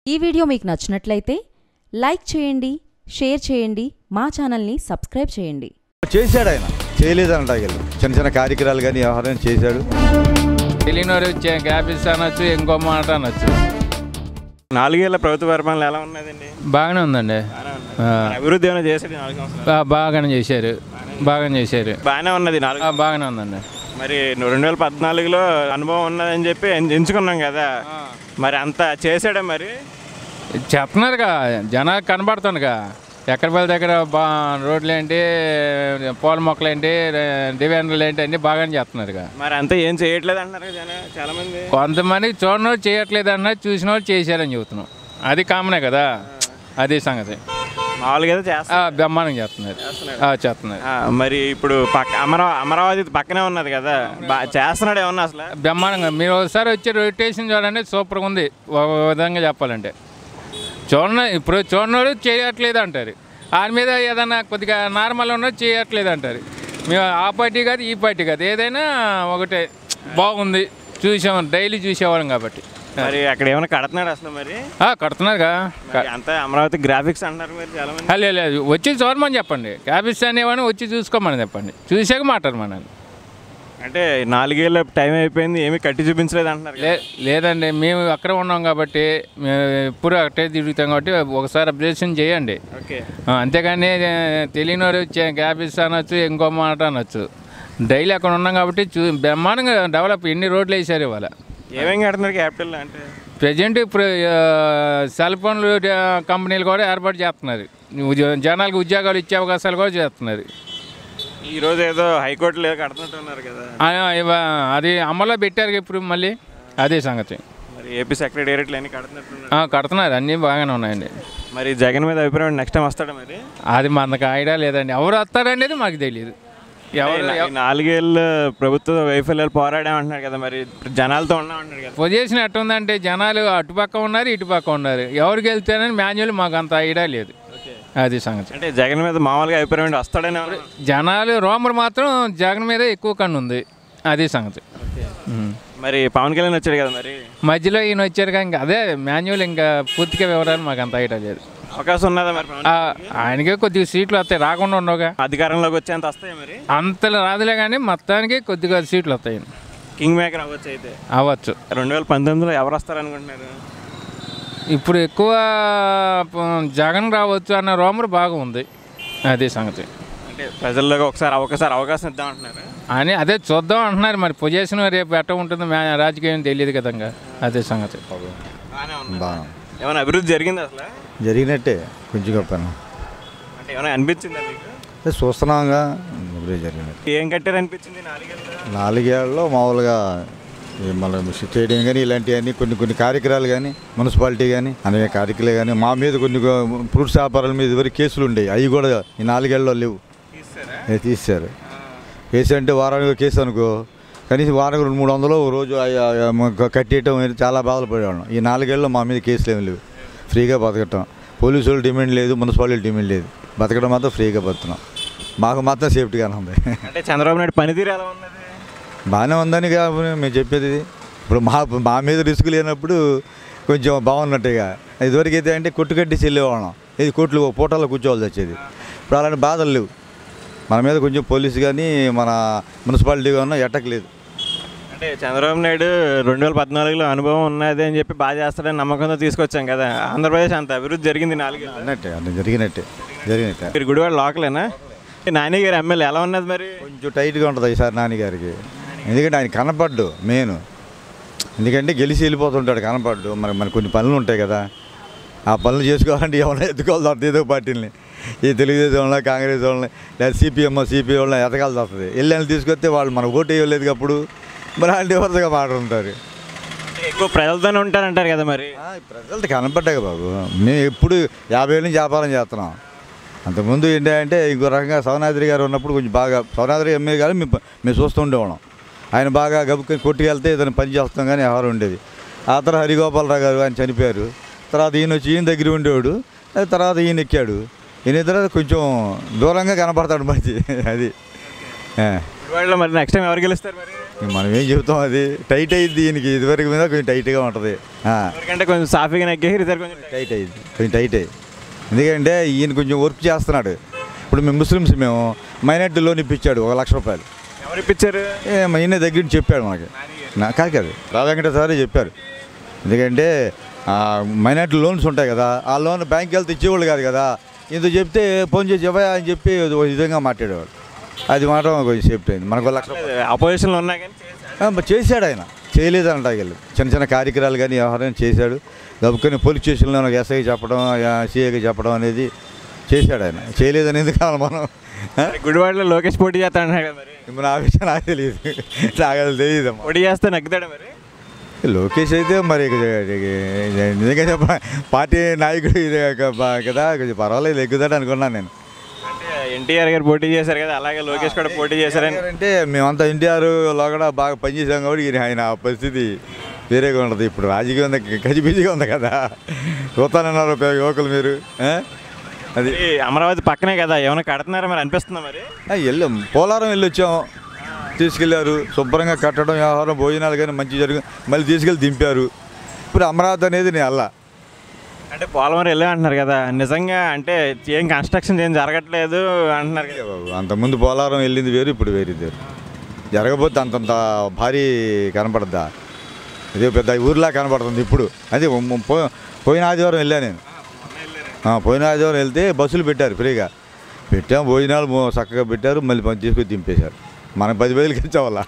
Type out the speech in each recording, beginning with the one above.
ఈ వీడియో మీకు నచ్చినట్లయితే లైక్ చేయండి షేర్ చేయండి మా ఛానల్ని సబ్స్క్రైబ్ చేయండి చేశాడు ఆయన చేయలేదంట వీళ్ళు చిన్న చిన్న కార్యక్రమాలు కానీ వ్యవహారం చేశాడు తెలియనివారు గ్యాప్ ఇస్తా అనొచ్చు ఇంకో మాట అనొచ్చు నాలుగేళ్ల ప్రభుత్వ పరిపాలన ఎలా ఉన్నదండి బాగానే ఉందండి ఆ, అభివృద్ధి ఏమైనా చేశాడు ఈ నాలుగు సంవత్సరాలు బా- బాగానే చేశారు బాగానే చేశారు బాగానే ఉన్నది నాలుగు ఆ, బాగానే ఉందండి మరి రెండు వేల పద్నాలుగులో అనుభవం ఉన్నదని చెప్పి ఎన్- ఎంచుకున్నాం కదా మరి అంత చేశాడా మరి చెప్తున్నారుగా జనాలు కనబడుతుండగా ఎక్కడ పడి దగ్గర బా రోడ్లు ఏంటి పూల మొక్కలు ఏంటి డివైన్లు ఏంటి అన్నీ బాగానే చేస్తున్నారుగా మరి అంతా ఏం చేయట్లేదు అంటున్నారు కదా జనం చాలా మంది కొంతమంది చూడని వాళ్ళు చేయట్లేదు అన్నారు చూసిన వాళ్ళు చేశారని చెబుతున్నాం అది కామనే కదా అది సంగతి మామూలుగా అయితే చేస్తా ఆ, బ్రహ్మాండం చేస్తున్నారు ఆ, చేస్తున్నారు ఆ, మరి ఇప్పుడు పక్క అమరా అమరావతి పక్కనే ఉన్నది కదా బా చేస్తున్నాడు ఏమన్నా అసలు బ్రహ్మాండంగా మీరు ఒకసారి వచ్చి రొటేషన్ చూడండి సూపర్గా ఉంది ఒక విధంగా చెప్పాలంటే చూడండి ఇప్పుడు చూడనోడు చేయట్లేదు అంటారు ఆయన మీద ఏదైనా కొద్దిగా నార్మల్ ఉన్నది చేయట్లేదు అంటారు మేము ఆ పార్టీ కాదు ఈ పార్టీ కాదు ఏదైనా ఒకటే బాగుంది చూసాం డైలీ చూసేవాళ్ళం కాబట్టి మరి అక్కడ ఏమైనా కడుతున్నాడు అసలు మరి ఆ, కడుతున్నారుగా క- మరి అంతా అమరావతి గ్రాఫిక్స్ అంటున్నారు మరి చాలా మంది ఆ, లేదు లేదు వచ్చి చూడమని చెప్పండి క్యాబిస్ అనేవాడిని వచ్చి చూసుకోమని చెప్పండి చూసాక మాట్లాడమని అంటే నాలుగేళ్ళ టైం అయిపోయింది ఏమీ కట్టి చూపించలేదు అంటున్నారు లే లేదండి మేము అక్కడ ఉన్నాం కాబట్టి మేము ఎప్పుడు అక్కడే తిరుగుతాం కాబట్టి ఒకసారి అబ్జర్వేషన్ చేయండి ఓకే ఆ, అంతేగాని ఏ, తెలియనివారు చే- గ్యాప్ ఇస్తా అనొచ్చు ఇంకో మాట అనొచ్చు డైలీ అక్కడ ఉన్నాం కాబట్టి చూ బ్రహ్మాండంగా డెవలప్ ఎన్ని రోడ్లు వేసారు ఇవాళ ఏమేం కడుతున్నారు క్యాపిటల్ అంటే ప్రజెంట్ ఇప్పుడు ఆ, సెల్ ఫోన్లు ఆ, కంపెనీలు కూడా ఏర్పాటు చేస్తున్నారు ఉద్యో- జనాలకు ఉద్యోగాలు ఇచ్చే అవకాశాలు కూడా చేస్తున్నారు ఈ రోజు ఏదో హైకోర్టులో ఏదో కడుతున్నట్టు ఉన్నారు కదా ఆ, ఇవ- అది అమల్లో పెట్టారు ఇప్పుడు మళ్ళీ అదే సంగతి మరి ఏపీ సెక్రటేరియట్లు అన్ని కడుతున్నట్టున్నారు ఆ, కడుతున్నారు అన్నీ బాగానే ఉన్నాయండి మరి జగన్ మీద అభిప్రాయం నెక్స్ట్ టైం వస్తాడా మరి అది మనకు ఐడియా లేదండి ఎవరు వస్తారనేది మాకు తెలియదు ఎవరు ఈ నాలుగేళ్ళు ప్రభుత్వ వైఫల్యాలు పోరాడామంటున్నారు కదా మరి ఇప్పుడు జనాలతో ఉన్నామంటున్నారు కదా పొజిషన్ ఎట్టుందంటే జనాలు అటుపక్క ఉన్నారు ఇటుపక్క ఉన్నారు ఎవరికి వెళ్తేనని మాన్యువల్ మాకు అంత ఐడియా లేదు అది సంగతి అంటే జగన్ మీద మామూలుగా అభిప్రాయం ఏంటి? వస్తాడని ఎవరు? జనాలు రోమర్ మాత్రం జగన్ మీద ఎక్కువ కన్ను ఉంది అది సంగతి ఉం. మరి పవన్ కళ్యాణ్ వచ్చాడు కదా మరి మధ్యలో ఈయన వచ్చారు కానీ ఇంకా అదే మాన్యువల్ ఇంకా పూర్తిగా వివరాలు మాకు అంత ఐడియా లేదు అవకాశం ఉన్నదా మరి పవన్ ఆ, ఆయనకే కొద్దిగా సీట్లు వస్తాయి రాకుండా ఉండవుగా అధికారంలోకి వచ్చేంత వస్తాయి మరి అంతలా రాదులే కానీ మొత్తానికి కొద్దిగా సీట్లు వస్తాయి కింగ్ మేకర్ అవ్వచ్చు అయితే అవ్వచ్చు రెండు వేల పంతొమ్మిదిలో ఎవరు వస్తారనుకుంటున్నారు ఇప్పుడు ఎక్కువ ప- జగన్ రావచ్చు అన్న రోమర్ బాగా ఉంది అదే సంగతి అంటే ప్రజల్లోకి ఒకసారి ఒకసారి అవకాశం ఇద్దామంటున్నారు అని అదే చూద్దాం అంటున్నారు మరి పొజిషన్ రేపు ఎట్ట ఉంటుందో మే రాజకీయం తెలియదు కదంగా అదే సంగతి బాగానే ఉన్నారు బాగా ఏమైనా అభివృద్ధి జరిగింది అసలు జరిగినట్టే కొంచెం గొప్ప అంటే ఏమైనా అనిపించిందా మీకు చూస్తున్నాంగా అభివృద్ధి జరిగినట్టు ఏం కట్టారు అనిపించింది నాలుగేళ్ళు నాలుగేళ్లలో మామూలుగా ఈ మన స్టేడియం కానీ ఇలాంటివన్నీ కొన్ని కొన్ని కార్యక్రమాలు కానీ మున్సిపాలిటీ కానీ అనేక కార్యక్రమాలు కానీ మా మీద కొన్ని ఫ్రూట్స్ వ్యాపారాల మీద వరకు కేసులు ఉండేవి అవి కూడా ఈ నాలుగేళ్లలో లేవు ఏ తీశారు కేసు అంటే వారానికి ఒక కేసు అనుకో కనీసం వారానికి రెండు మూడు వందలు ఓ రోజు ఆ- ఆ- ఆ మ- కట్టేయటం అనేది చాలా బాధలు పడేవాళ్ళం ఈ నాలుగేళ్ళలో మా మీద కేసులు ఏమి లేవు ఫ్రీగా బతకటం పోలీసు వాళ్ళు డిమాండ్ లేదు మున్సిపాలిటీ డిమాండ్ లేదు బతకడం మాత్రం ఫ్రీగా బతున్నాం మాకు మాత్రం సేఫ్టీగానే ఉంది అంటే చంద్రబాబు నాయుడు పనితీరు ఎలా ఉన్నది బాగానే ఉందని కాబట్టి మేము చెప్పేది ఇది. ఇప్పుడు మా మా మీద రిస్క్ లేనప్పుడు కొంచెం బాగున్నట్టుగా ఇదివరకు అయితే అంటే కొట్టు కట్టి వెళ్ళేవాళ్ళం ఇది కోట్లు పూటల్లో కూర్చోవాల్సి వచ్చేది ఇప్పుడు అలాంటి బాధలు లేవు మన మీద కొంచెం పోలీసు కానీ మన మున్సిపాలిటీ కానీ ఎట్టకలేదు అంటే చంద్రబాబు నాయుడు రెండు వేల పద్నాలుగులో అనుభవం ఉన్నది అని చెప్పి బాగా చేస్తాడని నమ్మకంతో తీసుకొచ్చాం కదా ఆంధ్రప్రదేశ్ అంత అభివృద్ధి జరిగింది నాలుగేళ్ళు అన్నట్టే అన్న జరిగినట్టే జరిగినట్టే మీరు గుడివాడ లోకలేనా నాని గారి ఎమ్మెల్యే ఎలా ఉన్నది మరి కొంచెం టైట్గా ఉంటుంది ఈసారి నాన్నగారికి ఎందుకంటే ఆయన కనపడ్డు మెయిన్ ఎందుకంటే గెలిచి వెళ్ళిపోతుంటాడు కనపడ్డు మరి మరి కొన్ని పనులు ఉంటాయి కదా ఆ పనులు చేసుకోవాలంటే ఏమైనా ఎత్తుకోవాల్సి వస్తుంది ఏదో పార్టీని ఈ తెలుగుదేశం వాళ్ళ కాంగ్రెస్ వాళ్ళని లేదా సిపిఎం సిపిఐ వాళ్ళని ఎతకాల్సి వస్తుంది వెళ్ళి తీసుకొస్తే వాళ్ళు మన ఓటు వేయలేదు అప్పుడు మరి అలాంటి వరుసగా మాట్లాడుతుంటారు ఎక్కువ ప్రజలతోనే ఉంటారంటారు కదా మరి ప్రజలకి కనపడ్డాయి బాబు మేము ఎప్పుడు యాభై ఏళ్ళ నుంచి వ్యాపారం చేస్తున్నాం అంతకుముందు ఏంటంటే ఇంకో రకంగా సవనాద్రి గారు ఉన్నప్పుడు కొంచెం బాగా సవనాద్రి ఎమ్మెల్యే గారు మేము మేము చూస్తూ ఉండేవాళ్ళం ఆయన బాగా గబుక్కొని కొట్టుకెళ్తే ఏదైనా పని చేస్తాం కానీ వ్యవహారం ఉండేది ఆ తర్వాత హరిగోపాలరావు గారు ఆయన చనిపోయారు తర్వాత ఈయన వచ్చి ఈయన దగ్గర ఉండేవాడు ఆ తర్వాత ఈయన ఎక్కాడు ఈయన తర్వాత కొంచెం దూరంగా కనపడతాడు మంచి అది ఆ. గుడివాడలో మరి నెక్స్ట్ టైం ఎవరు గెలుస్తారు మరి ఇంక మనం ఏం చెబుతాం అది టైట్ అయ్యింది దీనికి ఇదివరకు మీద కొంచెం టైట్గా ఉంటుంది ఆ, ఎవరికంటే కొంచెం సాఫీగా నెగ్గేసి ఇద్దరు కొంచెం టైట్ అయ్యింది కొంచెం టైట్ అయ్యి ఎందుకంటే ఈయన కొంచెం వర్క్ చేస్తున్నాడు ఇప్పుడు మేము ముస్లిమ్స్ మేము మైనార్టీ లోన్ ఇప్పించాడు ఒక లక్ష రూపాయలు ఎవరు ఇప్పించారు ఏ మా ఈయన దగ్గర నుంచి చెప్పాడు మనకి నా కాదు కాదు రాధాంకట సారే చెప్పారు ఎందుకంటే మైనార్టీ లోన్స్ ఉంటాయి కదా ఆ లోన్ బ్యాంక్కి వెళ్తే ఇచ్చేవాళ్ళు కాదు కదా ఇంత చెప్తే ఫోన్ చేసి ఇవ్వయా అని చెప్పి ఒక విధంగా మాట్లాడేవాడు అది మాట కొంచెం సేఫ్టీ అయింది మనకు ఒక లక్ష రూపాయలు అపోజిషన్లో ఉన్నా కానీ చేశారు. ఆ, మరి చేశాడు ఆయన చేయలేదంట వీళ్ళు చిన్న చిన్న కార్యక్రమాలు కానీ వ్యవహారం చేశాడు గబుకొని పోలీస్ స్టేషన్లో ఎస్ఐ చెప్పడం సిఐకి చెప్పడం అనేది చేశాడు ఆయన చేయలేదనేది కావాలి మనం ఆ? మరి గుడివాడలో లోకేష్ పోటీ చేస్తా అంటున్నాడు కదా మరి మరి ఆ విషయం నాకు తెలియదు నాకు అది తెలియదమ్మా పోటీ చేస్తే నగ్గుతాడు మరి లోకేష్ అయితే మరి ఇక- ఇక- నిజంగా చెప్ప పార్టీ నాయకుడు ఇది ఒక బా- కదా కొంచెం పర్వాలేదు ఎక్కుతాడు అనుకున్నాను నేను అంటే ఎన్టీఆర్ గారు పోటీ చేశారు కదా అలాగే లోకేష్ కూడా పోటీ చేశారని అంటే మేమంతా ఎన్టీఆర్లో కూడా బాగా పనిచేసాం కాబట్టి ఈయన ఆయన ఆ పరిస్థితి వేరేగా ఉంటుంది ఇప్పుడు రాజకీయం ఉంది గజిబిజిగా ఉంది కదా చూస్తానన్నారు పే- యువకులు మీరు ఆ? అది మరి అమరావతి పక్కనే కదా ఏమైనా కడుతున్నారా మరి అనిపిస్తుందా మరి ఆ, వెళ్ళాం పోలారం వెళ్ళి వచ్చాం తీసుకెళ్ళారు శుభ్రంగా కట్టడం వ్యవహారం భోజనాలు కానీ మంచి జరిగి మళ్ళీ తీసుకెళ్ళి దింపారు ఇప్పుడు అమరావతి అనేది నేను అల్లా అంటే పోలవరం వెళ్ళే అంటున్నారు కదా నిజంగా అంటే ఏం కన్స్ట్రక్షన్ ఏం జరగట్లేదు అంటున్నారు కదా అంతకుముందు పోలారం వెళ్ళింది వేరు ఇప్పుడు వేరు ఇది వేరు జరగబోతే అంతంత భారీ కనపడద్దా ఇదే పెద్ద ఊర్లా కనపడుతుంది ఇప్పుడు అది ఉమ్ పో- పోయిన ఆదివారం వెళ్ళా నేను ఆ, పోయిన ఆదివారం వెళ్తే బస్సులు పెట్టారు ఫ్రీగా పెట్టాం భోజనాలు మో- చక్కగా పెట్టారు మళ్ళీ పని తీసుకొని దింపేశారు మనం పది వేలకి ఇచ్చావాళ్ళ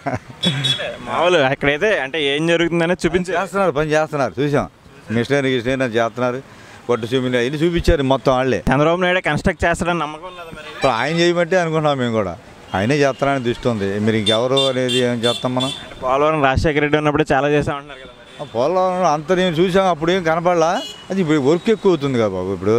మామూలు అక్కడైతే అంటే ఏం జరుగుతుందనేది చూపించారు చేస్తున్నారు పని చేస్తున్నారు చూసాం మిషనరీ గిషనరీ అని చేస్తున్నారు పొట్టు చూపిన అవన్నీ చూపించారు మొత్తం వాళ్ళే చంద్రబాబు నాయుడు కన్స్ట్రక్ట్ చేస్తాడని నమ్మకం ఉన్నది మరి ఇప్పుడు ఆయన చేయమంటే అనుకుంటున్నాం మేము కూడా ఆయనే చేస్తారని దృష్టి ఉంది మీరు ఇంకెవరు అనేది ఏం చేస్తాం మనం అంటే పోలవరం రాజశేఖర రెడ్డి ఉన్నప్పుడు చాలా చేసామంటున్నారు కదా మరి ఆ పోలవరం అంత నేను చూసాం అప్పుడు ఏం కనపడలా అది ఇప్పుడు వర్క్ ఎక్కువ అవుతుంది కదా బాబు ఇప్పుడు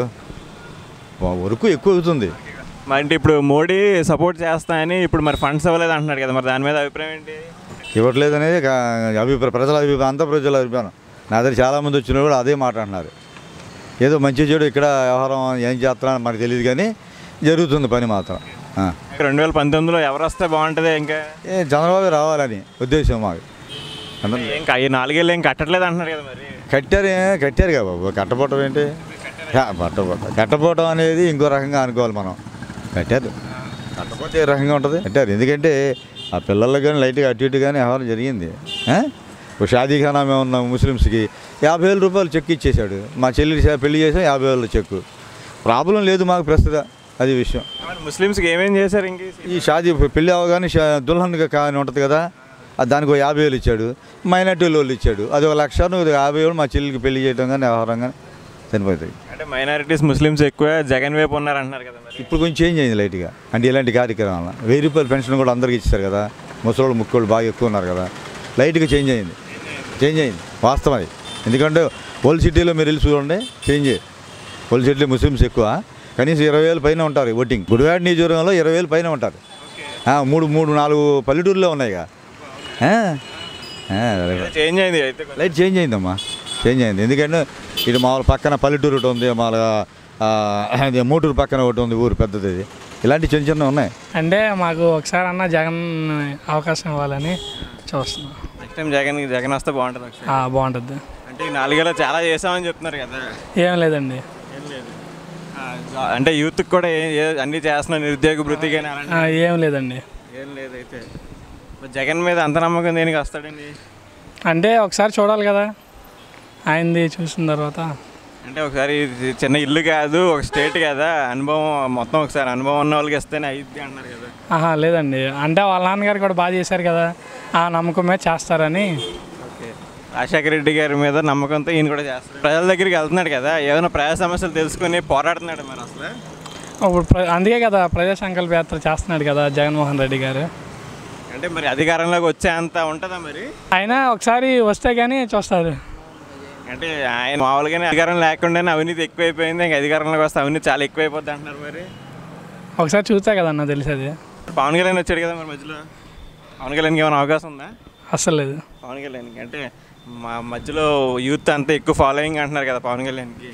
వర్క్ ఎక్కువ అవుతుంది మరి అంటే ఇప్పుడు మోడీ సపోర్ట్ చేస్తానని ఇప్పుడు మరి ఫండ్స్ ఇవ్వలేదు అంటున్నాడు కదా మరి దాని మీద అభిప్రాయం ఏంటి ఇవ్వట్లేదు అనేది కా- అభిప్రాయం ప్రజల అభిప్రాయం అంత ప్రజల అభిప్రాయం నా దగ్గర చాలామంది వచ్చిన కూడా అదే మాట అంటున్నారు ఏదో మంచి చెడు ఇక్కడ వ్యవహారం ఏం చేస్తున్నారో మనకు తెలియదు కానీ జరుగుతుంది పని మాత్రం ఆ. రెండు వేల పంతొమ్మిదిలో ఎవరు వస్తే బాగుంటుంది ఇంకా ఏ చంద్రబాబు రావాలని ఉద్దేశం మాకు అందరం ఏం క- ఈ నాలుగేళ్ళు ఏం కట్టట్లేదు అంటున్నారు కదా మరి కట్టారు ఏ- కట్టారు కదా బాబు కట్టపోవటం ఏంటి యా, పట్టపోవటం కట్టపోవటం అనేది ఇంకో రకంగా అనుకోవాలి మనం కట్టారు కట్టపోతే ఏ రకంగా ఉంటుంది కట్టారు ఎందుకంటే ఆ పిల్లలకు కానీ లైట్గా అటు ఇటు కానీ వ్యవహారం జరిగింది ఆ? ఇప్పుడు షాదీ ఖానా మేము ఉన్న ముస్లిమ్స్కి యాభై వేల రూపాయలు చెక్ ఇచ్చేశాడు మా చెల్లి పెళ్లి చేసాం యాభై వేల చెక్కు ప్రాబ్లం లేదు మాకు ప్రస్తుతం అది విషయం మరి ముస్లిమ్స్కి ఏమేం చేశారు ఇంక ఈ షాదీ పెళ్లి అవగానే షా- దుల్హన్గా కానీ ఉంటుంది కదా ఆ దానికి ఒక యాభై వేలు ఇచ్చాడు మైనార్టీ వాళ్ళు ఇచ్చాడు అది ఒక లక్ష నువ్వు యాభై వేలు మా చెల్లికి పెళ్లి చేయడం కానీ వ్యవహారం కానీ చనిపోతాయి అంటే మైనారిటీస్ ముస్లిమ్స్ ఎక్కువ జగన్ వైపు ఉన్నారు అంటున్నారు కదా మరి ఇప్పుడు కొంచెం చేంజ్ అయింది లైట్గా అంటే ఇలాంటి కార్యక్రమాలు వెయ్యి రూపాయల పెన్షన్ కూడా అందరికి ఇచ్చారు కదా ముసలోళ్ళు ముక్కోళ్ళు బాగా ఎక్కువ ఉన్నారు కదా లైట్గా చేంజ్ అయింది చేంజ్ అయింది వాస్తవం అది ఎందుకంటే ఓల్డ్ సిటీలో మీరు వెళ్ళి చూడండి చేంజ్ ఓల్డ్ సిటీలో ముస్లిమ్స్ ఎక్కువ కనీసం ఇరవై వేల పైన ఉంటారు ఓటింగ్ గుడివాడ నియోజకవర్గంలో ఇరవై వేల పైన ఉంటారు ఆ, మూడు మూడు నాలుగు పల్లెటూరులో ఉన్నాయిగా ఆ, ఆ, చేంజ్ అయింది అయితే కొంచెం. లైట్ చేంజ్ అయిందమ్మా చేంజ్ అయింది ఎందుకంటే ఇటు మామూలు పక్కన పల్లెటూరు ఒకటి ఉంది మామూలుగా ఆ, అది మూటూరు పక్కన ఒకటి ఉంది ఊరు పెద్దది ఇది. ఇలాంటి చిన్న చిన్న ఉన్నాయి అంటే మాకు ఒకసారి అన్న జగన్ అవకాశం ఇవ్వాలని చూస్తున్నాం నెక్స్ట్ టైం జగన్ జగన్ వస్తే బాగుంటుంది ఒకసారి. ఆ, బాగుంటుంది అంటే ఈ నాలుగేళ్ళు చాలా చేసామని చెప్తున్నారు కదా ఏం లేదండి ఏం లేదు ఆ, జా- అంటే యూత్కి కూడా ఏ- ఏ- అన్నీ చేస్తున్నారు నిరుద్యోగ వృత్తి కానీ అలాంటి ఆ, ఏం లేదండి ఏం లేదు అయితే మరి జగన్ మీద అంత నమ్మకం దేనికి వస్తాడండి అంటే ఒకసారి చూడాలి కదా ఆయనది చూసిన తర్వాత అంటే ఒకసారి ఇది చిన్న ఇల్లు కాదు ఒక స్టేట్ కదా అనుభవం మొత్తం ఒకసారి అనుభవం ఉన్న వాళ్ళకి ఇస్తేనే అయ్యిద్ది అంటున్నారు కదా ఆహా లేదండి అంటే వాళ్ళ నాన్నగారు కూడా బాగా చేశారు కదా ఆ నమ్మకమే చేస్తారని ఓకే రాజశేఖర రెడ్డి గారి మీద నమ్మకంతో ఈయన కూడా చేస్తారు ప్రజల దగ్గరికి వెళ్తున్నాడు కదా ఏమైనా ప్రజా సమస్యలు తెలుసుకొని పోరాడుతున్నాడు మరి అసలు ఇప్పుడు ప్ర- అందుకే కదా ప్రజా సంకల్ప యాత్ర చేస్తున్నాడు కదా జగన్మోహన్ రెడ్డి గారు అంటే మరి అధికారంలోకి వచ్చే అంత ఉంటుందా మరి అయినా ఒకసారి వస్తే కానీ చూస్తారు అంటే ఆయన మామూలుగానే అధికారం లేకుండానే అవినీతి ఎక్కువైపోయింది ఇంకా అధికారంలోకి వస్తే అవినీతి చాలా ఎక్కువైపోద్ది అంటున్నారు మరి ఒకసారి చూస్తే కదా అన్న తెలిసేది పవన్ కళ్యాణ్ వచ్చాడు కదా మరి మధ్యలో పవన్ కళ్యాణ్కి ఏమైనా అవకాశం ఉందా అస్సలు లేదు పవన్ కళ్యాణ్కి అంటే మా మధ్యలో యూత్ అంతా ఎక్కువ ఫాలోయింగ్ అంటున్నారు కదా పవన్ కళ్యాణ్కి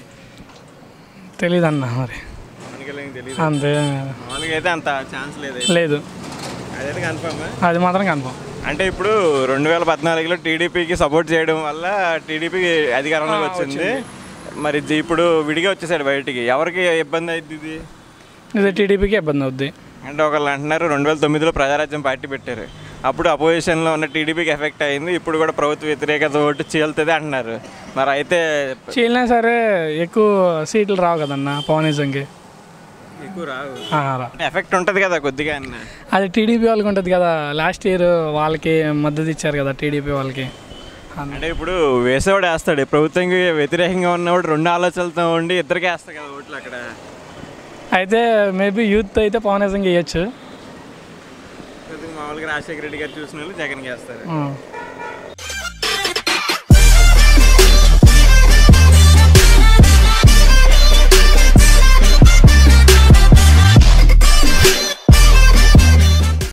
తెలీదు అన్న మరి పవన్ కళ్యాణ్ తెలియదు అంతే మామూలుగా అయితే అంత ఛాన్స్ లేదు లేదు అదైతే కన్ఫర్మ్ అది మాత్రం కన్ఫామ్ అంటే ఇప్పుడు రెండు వేల పద్నాలుగులో టీడీపీకి సపోర్ట్ చేయడం వల్ల టీడీపీ అధికారంలోకి వచ్చింది మరి ఇది ఇప్పుడు విడిగా వచ్చేసాడు బయటికి ఎవరికి ఇబ్బంది అయింది ఇది ఇది టీడీపీకి ఇబ్బంది అవుద్ది అంటే ఒకళ్ళు అంటున్నారు రెండు వేల తొమ్మిదిలో ప్రజారాజ్యం పార్టీ పెట్టారు అప్పుడు అపోజిషన్లో ఉన్న టీడీపీకి ఎఫెక్ట్ అయింది ఇప్పుడు కూడా ప్రభుత్వ వ్యతిరేకత ఓటు చీలుతుంది అంటున్నారు మరి అయితే చీలినా సరే ఎక్కువ సీట్లు రావు కదన్న పవనిజంకి ఎక్కువ రావు ఆ, రా ఎఫెక్ట్ ఉంటుంది కదా కొద్దిగా అన్న అది టీడీపీ వాళ్ళకి ఉంటుంది కదా లాస్ట్ ఇయర్ వాళ్ళకి మద్దతు ఇచ్చారు కదా టీడీపీ వాళ్ళకి అంటే ఇప్పుడు వేసేవాడు వేస్తాడు ప్రభుత్వంకి వ్యతిరేకంగా ఉన్నవాడు రెండు ఆలోచనలతో ఉండి ఇద్దరికి వేస్తాడు కదా ఓట్లు అక్కడ అయితే మేబీ యూత్ అయితే పవనిజంకి ఇవ్వచ్చు కొద్దిగా మామూలుగా రాజశేఖర రెడ్డి గారు చూసిన వాళ్ళు జగన్కి వేస్తారు ఆ.